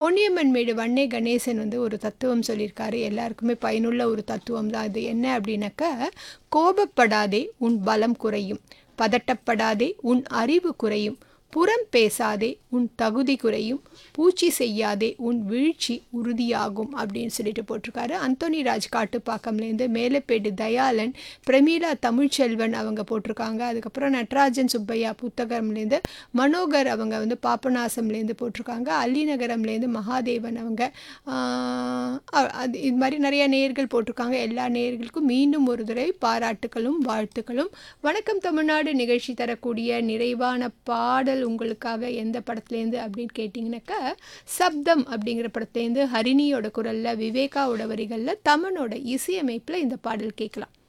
பொன்னியம்மன் மேடு வன்னே கணேசன் வந்து ஒரு தத்துவம் சொல்லியிருக்காரு எல்லாருக்குமே பயனுள்ள ஒரு தத்துவம் தான் அது என்ன அப்படின்னாக்கா கோபப்படாதே உன் பலம் குறையும் பதட்டப்படாதே உன் அறிவு குறையும் புறம் பேசாதே உன் தகுதி குறையும் பூச்சி செய்யாதே உன் வீழ்ச்சி உறுதியாகும் அப்படின்னு சொல்லிட்டு போட்டிருக்காரு அந்தோனி ராஜ் காட்டுப்பாக்கம்லேருந்து மேலப்பேடு தயாளன் பிரமீளா தமிழ்ச்செல்வன் அவங்க போட்டிருக்காங்க அதுக்கப்புறம் நட்ராஜன் சுப்பையா புத்தகம்லேருந்து மனோகர் அவங்க வந்து பாபநாசம்லேருந்து போட்டிருக்காங்க அள்ளிநகரம்லேருந்து மகாதேவன் அவங்க ஆஹ், அ- அது இது மாதிரி நிறைய நேயர்கள் போட்டிருக்காங்க எல்லா நேயர்களுக்கும் மீண்டும் ஒரு தடவை பாராட்டுகளும் வாழ்த்துக்களும் வணக்கம் தமிழ்நாடு நிகழ்ச்சி தரக்கூடிய நிறைவான பாடல் உங்களுக்காக எந்த படத்துலேருந்து அப்படின்னு கேட்டிங்கனாக்கா சப்தம் அப்படிங்கிற படத்துலேருந்து ஹரிணியோட குரலில் விவேகாவோட வரிகளில் தமனோட இசையமைப்பில் இந்த பாடல் கேட்கலாம்